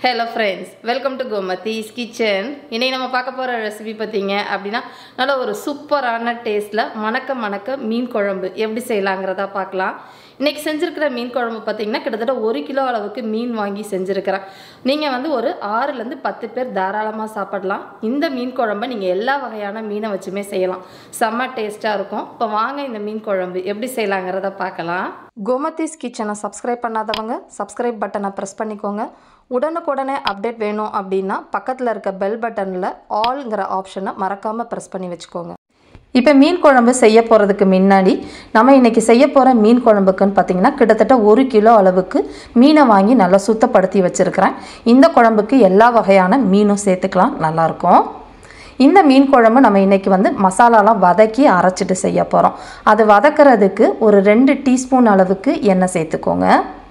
hello friends welcome to Gomathi's kitchen இன்னைக்கு நம்ம பார்க்க போகிற ரெசிபி பார்த்தீங்க அப்படின்னா நல்ல ஒரு சூப்பரான டேஸ்ட்டில் மணக்க மணக்க மீன் குழம்பு எப்படி செய்யலாங்கிறத பார்க்கலாம் இன்றைக்கி செஞ்சுருக்கிற மீன் குழம்பு பார்த்தீங்கன்னா கிட்டத்தட்ட ஒரு கிலோ அளவுக்கு மீன் வாங்கி செஞ்சுருக்கிறேன் நீங்கள் வந்து ஒரு ஆறுலேருந்து பத்து பேர் தாராளமாக சாப்பிடலாம் இந்த மீன் குழம்பை நீங்கள் எல்லா வகையான மீனை வச்சுமே செய்யலாம் செம்ம டேஸ்ட்டாக இருக்கும் இப்போ வாங்க இந்த மீன் குழம்பு எப்படி செய்யலாங்கிறத பார்க்கலாம் கோமதிஸ் கிச்சனை சப்ஸ்கிரைப் பண்ணாதவங்க சப்ஸ்கிரைப் பட்டனை ப்ரெஸ் பண்ணிக்கோங்க உடனுக்குடனே அப்டேட் வேணும் அப்படின்னா பக்கத்தில் இருக்க பெல் பட்டனில் ஆல்ங்கிற ஆப்ஷனை மறக்காமல் ப்ரெஸ் பண்ணி வச்சுக்கோங்க இப்போ மீன் குழம்பு செய்ய போகிறதுக்கு முன்னாடி நம்ம இன்றைக்கி செய்ய போகிற மீன் குழம்புக்குன்னு பார்த்தீங்கன்னா கிட்டத்தட்ட ஒரு கிலோ அளவுக்கு மீனை வாங்கி நல்லா சுத்தப்படுத்தி வச்சுருக்கிறேன் இந்த குழம்புக்கு எல்லா வகையான மீனும் சேர்த்துக்கலாம் நல்லாயிருக்கும் இந்த மீன் குழம்பு நம்ம இன்றைக்கி வந்து மசாலாலாம் வதக்கி அரைச்சிட்டு செய்ய போகிறோம் அது வதக்கிறதுக்கு ஒரு ரெண்டு டீஸ்பூன் அளவுக்கு எண்ணெய் சேர்த்துக்கோங்க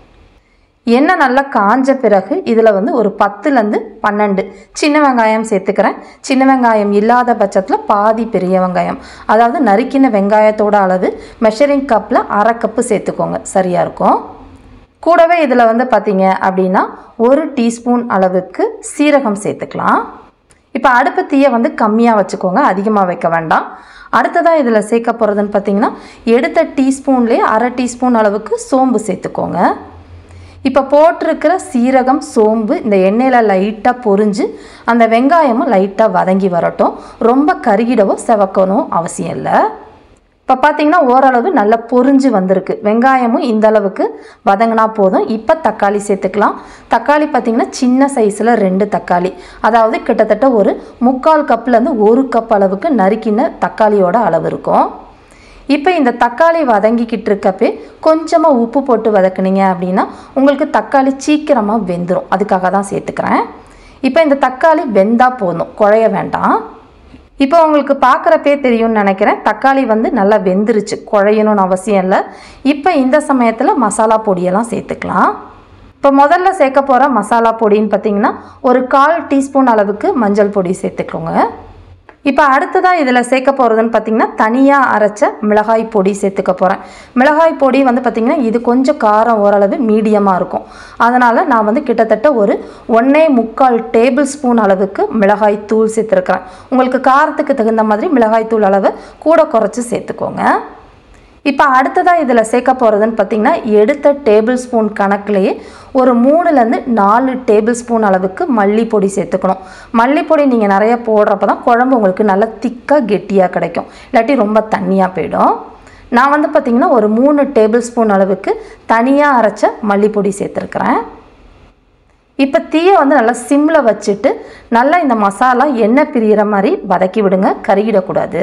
எண்ணெய் நல்லா காஞ்ச பிறகு இதில் வந்து ஒரு பத்துலேருந்து பன்னெண்டு சின்ன வெங்காயம் சேர்த்துக்கிறேன் சின்ன வெங்காயம் இல்லாத பட்சத்தில் பாதி பெரிய வெங்காயம் அதாவது நறுக்கின வெங்காயத்தோட அளவு மெஷரிங் கப்பில் அரை கப்பு சேர்த்துக்கோங்க சரியாக இருக்கும் கூடவே இதில் வந்து பார்த்தீங்க அப்படின்னா ஒரு டீஸ்பூன் அளவுக்கு சீரகம் சேர்த்துக்கலாம் இப்போ அடுப்பு தீயை வந்து கம்மியாக வச்சுக்கோங்க அதிகமாக வைக்க வேண்டாம் அடுத்ததாக இதில் சேர்க்க போகிறதுன்னு பார்த்தீங்கன்னா எடுத்த டீஸ்பூன்லேயே அரை டீஸ்பூன் அளவுக்கு சோம்பு சேர்த்துக்கோங்க இப்போ போட்டிருக்கிற சீரகம் சோம்பு இந்த எண்ணெயில் லைட்டாக பொரிஞ்சு அந்த வெங்காயமும் லைட்டாக வதங்கி வரட்டும் ரொம்ப கருகிடவோ செவக்கணும் அவசியம் இல்லை இப்போ பார்த்தீங்கன்னா ஓரளவு நல்லா பொரிஞ்சு வந்திருக்கு வெங்காயமும் இந்த அளவுக்கு வதங்கினா போதும் இப்போ தக்காளி சேர்த்துக்கலாம் தக்காளி பார்த்திங்கன்னா சின்ன சைஸில் ரெண்டு தக்காளி அதாவது கிட்டத்தட்ட ஒரு முக்கால் கப்லேருந்து ஒரு கப் அளவுக்கு நறுக்கின தக்காளியோட அளவு இருக்கும் இப்போ இந்த தக்காளி வதங்கிக்கிட்டு இருக்கப்பே கொஞ்சமாக உப்பு போட்டு வதக்குனீங்க அப்படின்னா உங்களுக்கு தக்காளி சீக்கிரமாக வெந்துடும் அதுக்காக தான் சேர்த்துக்கிறேன் இப்போ இந்த தக்காளி வெந்தா போதும் குழைய வேண்டாம் இப்போ உங்களுக்கு பார்க்குறப்பே தெரியும்னு நினைக்கிறேன் தக்காளி வந்து நல்லா வெந்துருச்சு குழையணும்னு அவசியம் இல்லை இப்போ இந்த சமயத்தில் மசாலா பொடியெல்லாம் சேர்த்துக்கலாம் இப்போ முதல்ல சேர்க்க போகிற மசாலா பொடின்னு பார்த்தீங்கன்னா ஒரு கால் டீஸ்பூன் அளவுக்கு மஞ்சள் பொடி சேர்த்துக்கோங்க இப்போ அடுத்ததாக இதில் சேர்க்க போகிறதுன்னு பார்த்தீங்கன்னா தனியாக அரைச்ச மிளகாய் பொடி சேர்த்துக்க போகிறேன் மிளகாய் பொடி வந்து பார்த்திங்கன்னா இது கொஞ்சம் காரம் ஓரளவு மீடியமாக இருக்கும் அதனால் நான் வந்து கிட்டத்தட்ட ஒரு ஒன்றே முக்கால் டேபிள் ஸ்பூன் அளவுக்கு மிளகாய் தூள் சேர்த்துருக்குறேன் உங்களுக்கு காரத்துக்கு தகுந்த மாதிரி மிளகாய் தூள் அளவு கூட குறைச்சி சேர்த்துக்கோங்க இப்போ அடுத்ததாக இதில் சேர்க்க போகிறதுன்னு பார்த்திங்கன்னா எடுத்த டேபிள் ஸ்பூன் கணக்குலேயே ஒரு மூணுலேருந்து நாலு டேபிள் ஸ்பூன் அளவுக்கு மல்லிப்பொடி சேர்த்துக்கணும் மல்லிப்பொடி நீங்கள் நிறைய போடுறப்ப தான் குழம்பு உங்களுக்கு நல்லா திக்காக கெட்டியாக கிடைக்கும் இல்லாட்டி ரொம்ப தண்ணியாக போயிடும் நான் வந்து பார்த்திங்கன்னா ஒரு மூணு டேபிள் ஸ்பூன் அளவுக்கு தனியாக அரைச்ச மல்லிப்பொடி சேர்த்துருக்குறேன் இப்போ தீயை வந்து நல்லா சிம்மில் வச்சுட்டு நல்லா இந்த மசாலா எண்ணெய் பிரியிற மாதிரி வதக்கி விடுங்க கருகிடக்கூடாது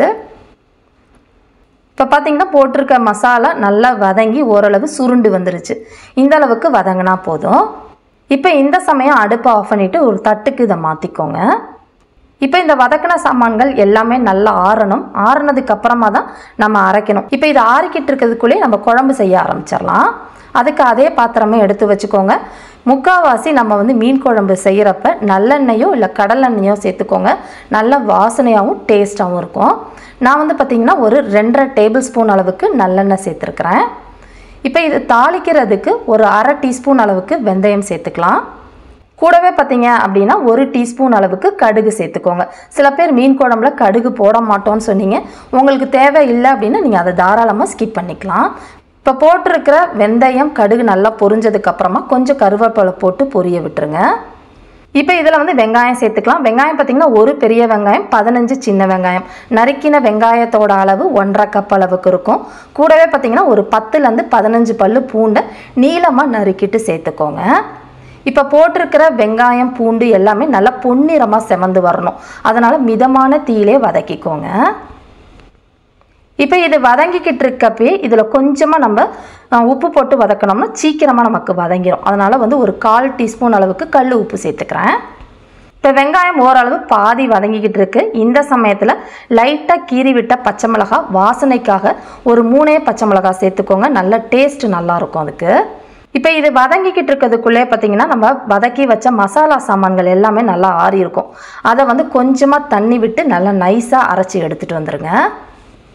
இப்போ பார்த்தீங்கன்னா போட்டிருக்க மசாலா நல்லா வதங்கி ஓரளவு சுருண்டு வந்துருச்சு இந்த அளவுக்கு வதங்கினா போதும் இப்போ இந்த சமயம் அடுப்பை ஆஃப் பண்ணிவிட்டு ஒரு தட்டுக்கு இதை மாற்றிக்கோங்க இப்போ இந்த வதக்கின சாமான்கள் எல்லாமே நல்லா ஆறணும் ஆறுனதுக்கு அப்புறமா தான் நம்ம அரைக்கணும் இப்போ இது ஆறிக்கிட்டு இருக்கிறதுக்குள்ளேயே நம்ம குழம்பு செய்ய ஆரம்பிச்சிடலாம் அதுக்கு அதே பாத்திரமே எடுத்து வச்சுக்கோங்க முக்கால்வாசி நம்ம வந்து மீன் குழம்பு செய்கிறப்ப நல்லெண்ணெயோ இல்லை கடலெண்ணெயோ சேர்த்துக்கோங்க நல்ல வாசனையாகவும் டேஸ்ட்டாகவும் இருக்கும் நான் வந்து பார்த்திங்கன்னா ஒரு ரெண்டரை டேபிள் ஸ்பூன் அளவுக்கு நல்லெண்ணெய் சேர்த்துருக்குறேன் இப்போ இது தாளிக்கிறதுக்கு ஒரு அரை டீஸ்பூன் அளவுக்கு வெந்தயம் சேர்த்துக்கலாம் கூடவே பார்த்தீங்க அப்படின்னா ஒரு டீஸ்பூன் அளவுக்கு கடுகு சேர்த்துக்கோங்க சில பேர் மீன் குழம்புல கடுகு போட மாட்டோம்னு சொன்னீங்க உங்களுக்கு தேவை இல்லை அப்படின்னா நீங்கள் அதை தாராளமாக ஸ்கிப் பண்ணிக்கலாம் இப்போ போட்டிருக்கிற வெந்தயம் கடுகு நல்லா பொரிஞ்சதுக்கு அப்புறமா கொஞ்சம் கருவேப்பிலை போட்டு பொரிய விட்டுருங்க இப்போ இதில் வந்து வெங்காயம் சேர்த்துக்கலாம் வெங்காயம் பார்த்திங்கன்னா ஒரு பெரிய வெங்காயம் பதினஞ்சு சின்ன வெங்காயம் நறுக்கின வெங்காயத்தோட அளவு ஒன்றரை கப் அளவுக்கு இருக்கும் கூடவே பார்த்திங்கன்னா ஒரு பத்துலேருந்து பதினஞ்சு பல்லு பூண்டை நீளமாக நறுக்கிட்டு சேர்த்துக்கோங்க இப்போ போட்டிருக்கிற வெங்காயம் பூண்டு எல்லாமே நல்லா பொன்னிறமாக செவந்து வரணும் அதனால் மிதமான தீயிலே வதக்கிக்கோங்க இப்போ இது வதங்கிக்கிட்டு இருக்கப்பே இதில் கொஞ்சமாக நம்ம உப்பு போட்டு வதக்கினோம்னா சீக்கிரமாக நமக்கு வதங்கிடும் அதனால் வந்து ஒரு கால் டீஸ்பூன் அளவுக்கு கல் உப்பு சேர்த்துக்கிறேன் இப்போ வெங்காயம் ஓரளவு பாதி வதங்கிக்கிட்டு இருக்கு இந்த சமயத்தில் லைட்டாக கீறி விட்ட பச்சை மிளகா வாசனைக்காக ஒரு மூணே பச்சை மிளகா சேர்த்துக்கோங்க நல்ல டேஸ்ட் நல்லாயிருக்கும் அதுக்கு இப்போ இது வதங்கிக்கிட்டு இருக்கிறதுக்குள்ளே பார்த்தீங்கன்னா நம்ம வதக்கி வச்ச மசாலா சாமான்கள் எல்லாமே நல்லா ஆறி இருக்கும் அதை வந்து கொஞ்சமாக தண்ணி விட்டு நல்லா நைஸாக அரைச்சி எடுத்துகிட்டு வந்துடுங்க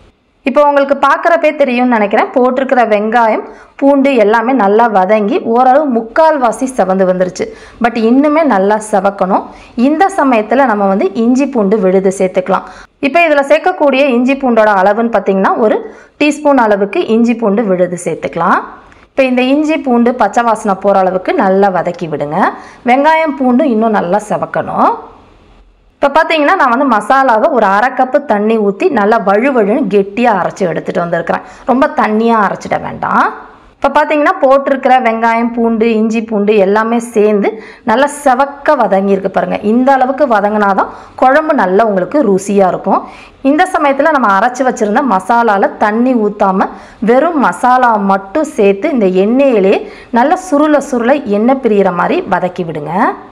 இப்போ உங்களுக்கு பார்க்குறப்பே தெரியும்னு நினைக்கிறேன் போட்டிருக்கிற வெங்காயம் பூண்டு எல்லாமே நல்லா வதங்கி ஓரளவு முக்கால்வாசி செவந்து வந்துருச்சு பட் இன்னுமே நல்லா செவக்கணும் இந்த சமயத்தில் நம்ம வந்து இஞ்சி பூண்டு விழுது சேர்த்துக்கலாம் இப்போ இதில் சேர்க்கக்கூடிய இஞ்சி பூண்டோட அளவுன்னு பார்த்தீங்கன்னா ஒரு டீஸ்பூன் அளவுக்கு இஞ்சி பூண்டு விழுது சேர்த்துக்கலாம் இப்போ இந்த இஞ்சி பூண்டு பச்சை வாசனை போகிற அளவுக்கு நல்லா வதக்கி விடுங்க வெங்காயம் பூண்டு இன்னும் நல்லா செவக்கணும் இப்போ பார்த்தீங்கன்னா நான் வந்து மசாலாவை ஒரு அரை கப்பு தண்ணி ஊற்றி நல்லா வழுவழுன்னு கெட்டியாக அரைச்சி எடுத்துகிட்டு வந்திருக்கிறேன் ரொம்ப தண்ணியாக அரைச்சிட வேண்டாம் இப்போ பார்த்தீங்கன்னா போட்டிருக்கிற வெங்காயம் பூண்டு இஞ்சி பூண்டு எல்லாமே சேர்ந்து நல்லா செவக்க வதங்கியிருக்கு பாருங்கள் இந்த அளவுக்கு வதங்கினாதான் குழம்பு நல்லா உங்களுக்கு ருசியாக இருக்கும் இந்த சமயத்தில் நம்ம அரைச்சி வச்சுருந்த மசாலாவில் தண்ணி ஊற்றாமல் வெறும் மசாலா மட்டும் சேர்த்து இந்த எண்ணெயிலே நல்லா சுருள சுருள எண்ணெய் பிரியிற மாதிரி வதக்கி விடுங்க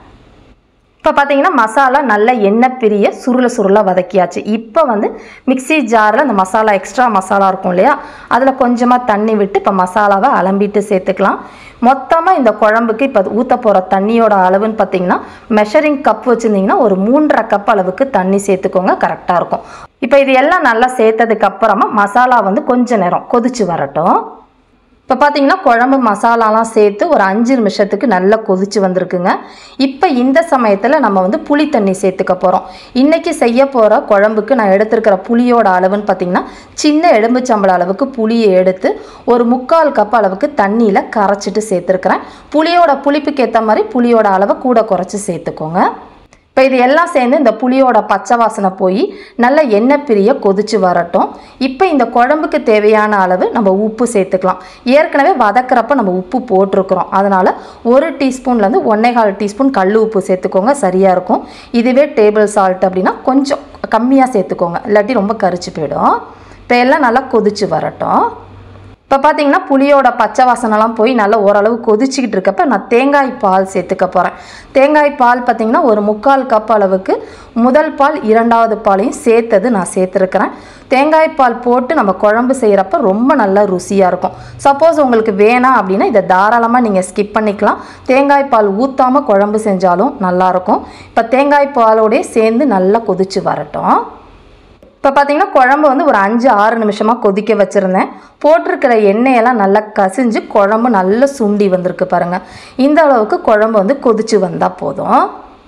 இப்போ பார்த்தீங்கன்னா மசாலா நல்ல எண்ணெய் பிரிய சுருள சுருள வதக்கியாச்சு இப்போ வந்து மிக்ஸி ஜாரில் அந்த மசாலா எக்ஸ்ட்ரா மசாலா இருக்கும் இல்லையா அதில் கொஞ்சமாக தண்ணி விட்டு இப்போ மசாலாவை அலம்பிட்டு சேர்த்துக்கலாம் மொத்தமாக இந்த குழம்புக்கு இப்போ ஊற்ற போகிற தண்ணியோட அளவுன்னு பார்த்தீங்கன்னா மெஷரிங் கப் வச்சுருந்தீங்கன்னா ஒரு மூன்றரை கப் அளவுக்கு தண்ணி சேர்த்துக்கோங்க கரெக்டாக இருக்கும் இப்போ இது எல்லாம் நல்லா சேர்த்ததுக்கு அப்புறமா மசாலா வந்து கொஞ்ச நேரம் கொதிச்சு வரட்டும் இப்போ பார்த்தீங்கன்னா குழம்பு மசாலாலாம் சேர்த்து ஒரு அஞ்சு நிமிஷத்துக்கு நல்லா கொதிச்சு வந்திருக்குங்க இப்போ இந்த சமயத்தில் நம்ம வந்து புளி தண்ணி சேர்த்துக்க போகிறோம் இன்றைக்கி செய்ய போகிற குழம்புக்கு நான் எடுத்திருக்கிற புளியோட அளவுன்னு பார்த்தீங்கன்னா சின்ன எலும்புச்சம்பள அளவுக்கு புளியை எடுத்து ஒரு முக்கால் கப் அளவுக்கு தண்ணியில் கரைச்சிட்டு சேர்த்துருக்குறேன் புளியோட புளிப்புக்கு ஏற்ற மாதிரி புளியோட அளவை கூட குறைச்சி சேர்த்துக்கோங்க இப்போ இது எல்லாம் சேர்ந்து இந்த புளியோட பச்சை வாசனை போய் நல்ல எண்ணெய் பிரிய கொதிச்சு வரட்டும் இப்போ இந்த குழம்புக்கு தேவையான அளவு நம்ம உப்பு சேர்த்துக்கலாம் ஏற்கனவே வதக்கிறப்ப நம்ம உப்பு போட்டிருக்கிறோம் அதனால் ஒரு டீஸ்பூன்லேருந்து ஒன்றேகால் டீஸ்பூன் கல் உப்பு சேர்த்துக்கோங்க சரியாக இருக்கும் இதுவே டேபிள் சால்ட் அப்படின்னா கொஞ்சம் கம்மியாக சேர்த்துக்கோங்க இல்லாட்டி ரொம்ப கரிச்சு போயிடும் இப்போ எல்லாம் நல்லா கொதிச்சு வரட்டும் இப்போ பார்த்தீங்கன்னா புளியோட பச்சை வாசனைலாம் போய் நல்லா ஓரளவு கொதிச்சிக்கிட்டு இருக்கப்ப நான் தேங்காய் பால் சேர்த்துக்க போகிறேன் தேங்காய் பால் பார்த்தீங்கன்னா ஒரு முக்கால் கப் அளவுக்கு முதல் பால் இரண்டாவது பாலையும் சேர்த்தது நான் சேர்த்துருக்கிறேன் தேங்காய் பால் போட்டு நம்ம குழம்பு செய்கிறப்ப ரொம்ப நல்லா ருசியாக இருக்கும் சப்போஸ் உங்களுக்கு வேணாம் அப்படின்னா இதை தாராளமாக நீங்கள் ஸ்கிப் பண்ணிக்கலாம் தேங்காய் பால் ஊற்றாமல் குழம்பு செஞ்சாலும் நல்லாயிருக்கும் இப்போ தேங்காய் பாலோடய சேர்ந்து நல்லா கொதிச்சு வரட்டும் இப்போ பார்த்தீங்கன்னா குழம்பு வந்து ஒரு அஞ்சு ஆறு நிமிஷமாக கொதிக்க வச்சுருந்தேன் போட்டிருக்கிற எண்ணெயெல்லாம் நல்லா கசிஞ்சு குழம்பு நல்லா சுண்டி வந்திருக்கு பாருங்கள் இந்த அளவுக்கு குழம்பு வந்து கொதிச்சு வந்தால் போதும்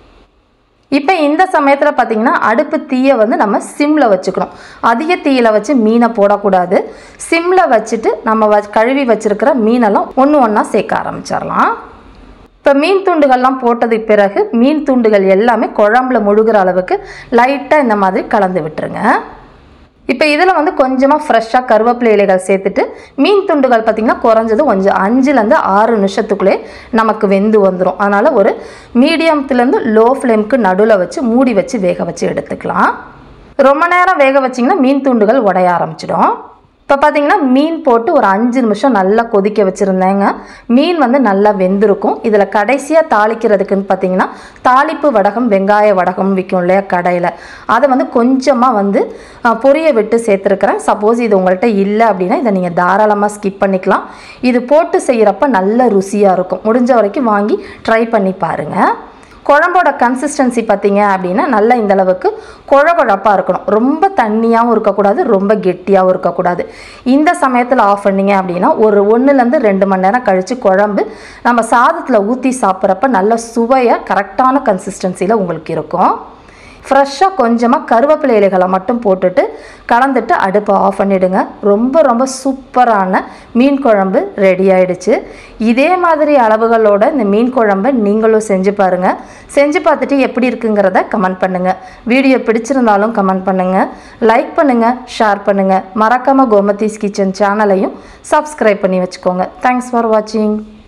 இப்போ இந்த சமயத்தில் பார்த்தீங்கன்னா அடுப்பு தீயை வந்து நம்ம சிம்மில் வச்சுக்கணும் அதிக தீயில் வச்சு மீனை போடக்கூடாது சிம்மில் வச்சுட்டு நம்ம வ கழுவி வச்சுருக்கிற மீனெல்லாம் ஒன்று ஒன்றா சேர்க்க ஆரம்பிச்சிடலாம் இப்போ மீன் துண்டுகள்லாம் போட்டதுக்கு பிறகு மீன் துண்டுகள் எல்லாமே குழம்புல முழுகிற அளவுக்கு லைட்டாக இந்த மாதிரி கலந்து விட்டுருங்க இப்போ இதில் வந்து கொஞ்சமாக ஃப்ரெஷ்ஷாக கருவேப்பிலை இலைகள் சேர்த்துட்டு மீன் துண்டுகள் பார்த்திங்கன்னா குறைஞ்சது கொஞ்சம் அஞ்சுலேருந்து ஆறு நிமிஷத்துக்குள்ளே நமக்கு வெந்து வந்துடும் அதனால் ஒரு மீடியத்துலேருந்து லோ ஃப்ளேமுக்கு நடுவில் வச்சு மூடி வச்சு வேக வச்சு எடுத்துக்கலாம் ரொம்ப நேரம் வேக வச்சிங்கன்னா மீன் துண்டுகள் உடைய ஆரம்பிச்சிடும் இப்போ பார்த்தீங்கன்னா மீன் போட்டு ஒரு அஞ்சு நிமிஷம் நல்லா கொதிக்க வச்சுருந்தேங்க மீன் வந்து நல்லா வெந்திருக்கும் இதில் கடைசியாக தாளிக்கிறதுக்குன்னு பார்த்தீங்கன்னா தாளிப்பு வடகம் வெங்காய வடகம் விற்கும் இல்லையா கடையில் அதை வந்து கொஞ்சமாக வந்து அஹ், பொரிய விட்டு சேர்த்துருக்குறேன் சப்போஸ் இது உங்கள்கிட்ட இல்லை அப்படின்னா இதை நீங்கள் தாராளமாக ஸ்கிப் பண்ணிக்கலாம் இது போட்டு செய்கிறப்ப நல்ல ருசியாக இருக்கும் முடிஞ்ச வரைக்கும் வாங்கி ட்ரை பண்ணி பாருங்கள் குழம்போட கன்சிஸ்டன்சி பார்த்தீங்க அப்படின்னா நல்லா இந்த அளவுக்கு குழகுழப்பாக இருக்கணும் ரொம்ப தண்ணியாகவும் இருக்கக்கூடாது ரொம்ப கெட்டியாகவும் இருக்கக்கூடாது இந்த சமயத்தில் ஆஃப் பண்ணீங்க அப்படின்னா ஒரு ஒன்றுலேருந்து ரெண்டு மணி நேரம் கழித்து குழம்பு நம்ம சாதத்தில் ஊற்றி சாப்பிட்றப்ப நல்ல சுவையாக கரெக்டான கன்சிஸ்டன்சியில் உங்களுக்கு இருக்கும் ஃப்ரெஷ்ஷாக கொஞ்சமாக கருவேப்பிலை இலைகளை மட்டும் போட்டுட்டு கலந்துட்டு அடுப்பை ஆஃப் பண்ணிவிடுங்க ரொம்ப ரொம்ப சூப்பரான மீன் குழம்பு ரெடி ஆயிடுச்சு இதே மாதிரி அளவுகளோட இந்த மீன் குழம்பை நீங்களும் செஞ்சு பாருங்கள் செஞ்சு பார்த்துட்டு எப்படி இருக்குங்கிறத கமெண்ட் பண்ணுங்கள் வீடியோ பிடிச்சிருந்தாலும் கமெண்ட் பண்ணுங்கள் லைக் பண்ணுங்கள் ஷேர் பண்ணுங்கள் மறக்காமல் கோமதீஸ் கிச்சன் சேனலையும் சப்ஸ்கிரைப் பண்ணி வச்சுக்கோங்க தேங்க்ஸ் ஃபார் வாட்சிங்